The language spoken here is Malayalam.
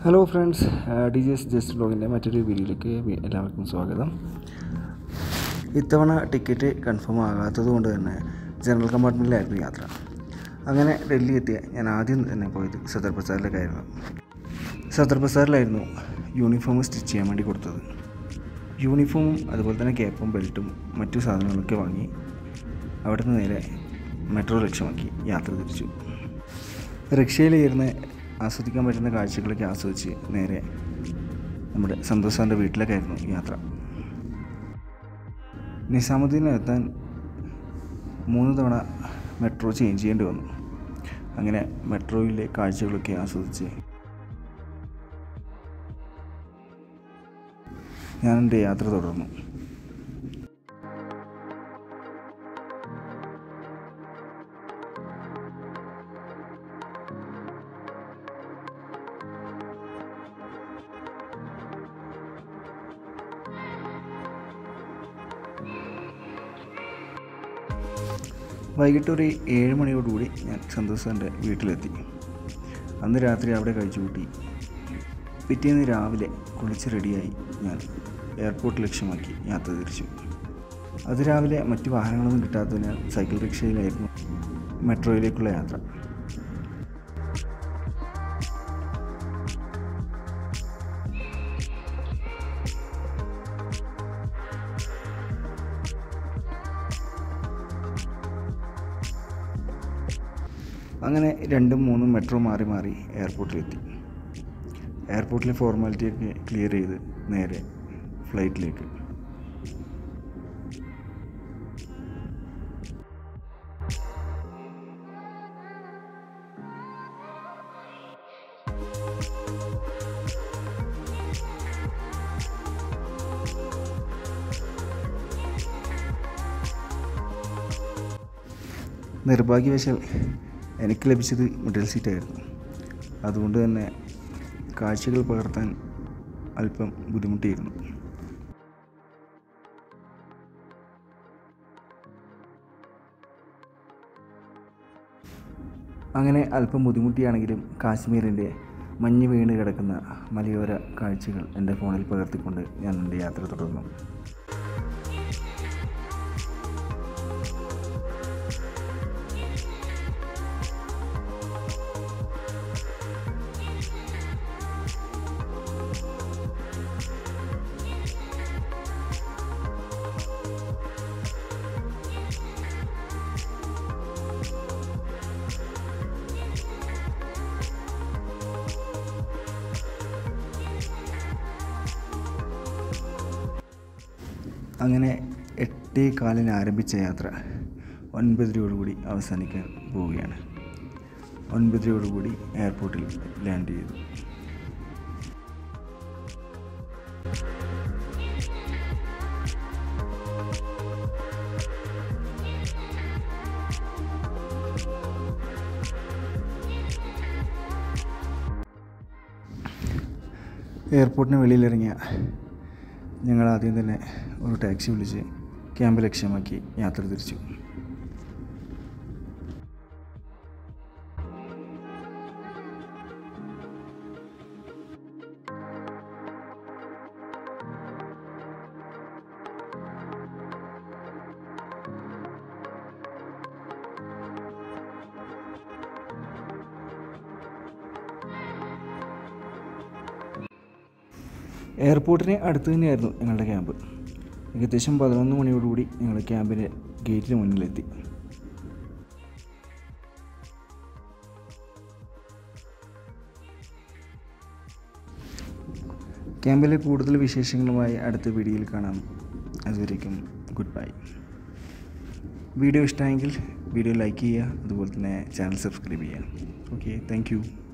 hello friends D G S just ബ്ലോഗിൻ്റെ മറ്റൊരു വീഡിയോയിലേക്ക് വി- എല്ലാവർക്കും സ്വാഗതം ഇത്തവണ ടിക്കറ്റ് കൺഫേം ആകാത്തത് കൊണ്ട് തന്നെ ജനറൽ കമ്പാർട്ട്മെൻറ്റിലായിരുന്നു യാത്ര അങ്ങനെ ഡൽഹി എത്തിയ ഞാൻ ആദ്യം തന്നെ പോയത് സദർ ബസാറിലേക്കായിരുന്നു സദർ ബസാറിലായിരുന്നു യൂണിഫോം സ്റ്റിച്ച് ചെയ്യാൻ വേണ്ടി കൊടുത്തത് യൂണിഫോമും അതുപോലെ തന്നെ ക്യാപ്പും ബെൽറ്റും മറ്റു സാധനങ്ങളൊക്കെ വാങ്ങി അവിടെ നിന്ന് നേരെ മെട്രോ ലക്ഷ്യമാക്കി യാത്ര തിരിച്ചു റിക്ഷയിലിരുന്ന് ആസ്വദിക്കാൻ പറ്റുന്ന കാഴ്ചകളൊക്കെ ആസ്വദിച്ച് നേരെ നമ്മുടെ സന്തോഷ് സാറിൻ്റെ വീട്ടിലേക്കായിരുന്നു യാത്ര നിസാമുദ്ദീനിലെത്താൻ മൂന്ന് തവണ മെട്രോ ചേഞ്ച് ചെയ്യേണ്ടി വന്നു അങ്ങനെ മെട്രോയിലെ കാഴ്ചകളൊക്കെ ആസ്വദിച്ച് ഞാൻ എൻ്റെ യാത്ര തുടർന്നു വൈകിട്ട് ഒരു ഏഴ് മണിയോടുകൂടി ഞാൻ സന്തോഷ് സാറിൻ്റെ വീട്ടിലെത്തി അന്ന് രാത്രി അവിടെ കഴിച്ചു കൂട്ടി പിറ്റേന്ന് രാവിലെ കുളിച്ച് റെഡിയായി ഞാൻ എയർപോർട്ട് ലക്ഷ്യമാക്കി യാത്ര തിരിച്ചു അത് രാവിലെ മറ്റ് വാഹനങ്ങളൊന്നും കിട്ടാത്തതിനാൽ സൈക്കിൾ റിക്ഷയിലായിരുന്നു മെട്രോയിലേക്കുള്ള യാത്ര അങ്ങനെ രണ്ടും മൂന്നും മെട്രോ മാറി മാറി എയർപോർട്ടിലെത്തി എയർപോർട്ടിലെ ഫോർമാലിറ്റിയൊക്കെ ക്ലിയർ ചെയ്ത് നേരെ ഫ്ലൈറ്റിലേക്ക് നിർഭാഗ്യവശാൽ എനിക്ക് ലഭിച്ചത് മിഡിൽ സീറ്റായിരുന്നു അതുകൊണ്ട് തന്നെ കാഴ്ചകൾ പകർത്താൻ അല്പം ബുദ്ധിമുട്ടിയിരുന്നു അങ്ങനെ അല്പം ബുദ്ധിമുട്ടിയാണെങ്കിലും കാശ്മീരിൻ്റെ മഞ്ഞ് വീണ് കിടക്കുന്ന മലയോര കാഴ്ചകൾ എൻ്റെ ഫോണിൽ പകർത്തിക്കൊണ്ട് ഞാൻ എൻ്റെ യാത്ര തുടർന്നു അങ്ങനെ എട്ടേ കാലിന് ആരംഭിച്ച യാത്ര ഒൻപതരയോടുകൂടി അവസാനിക്കാൻ പോവുകയാണ് ഒൻപതരയോടുകൂടി എയർപോർട്ടിൽ ലാൻഡ് ചെയ്തു എയർപോർട്ടിന് വെളിയിലിറങ്ങിയ ഞങ്ങൾ ആദ്യം തന്നെ ഒരു ടാക്സി വിളിച്ച് ക്യാമ്പ് ലക്ഷ്യമാക്കി യാത്ര തിരിച്ചു എയർപോർട്ടിന് അടുത്ത് തന്നെയായിരുന്നു ഞങ്ങളുടെ ക്യാമ്പ് ഏകദേശം പതിനൊന്ന് മണിയോടുകൂടി ഞങ്ങൾ ക്യാമ്പിൻ്റെ ഗേറ്റിന് മുന്നിലെത്തി ക്യാമ്പിലെ കൂടുതൽ വിശേഷങ്ങളുമായി അടുത്ത വീഡിയോയിൽ കാണാം അതുവരേക്കും ഗുഡ് ബൈ വീഡിയോ ഇഷ്ടമായെങ്കിൽ വീഡിയോ ലൈക്ക് ചെയ്യുക അതുപോലെ തന്നെ ചാനൽ സബ്സ്ക്രൈബ് ചെയ്യുക ഓക്കെ താങ്ക്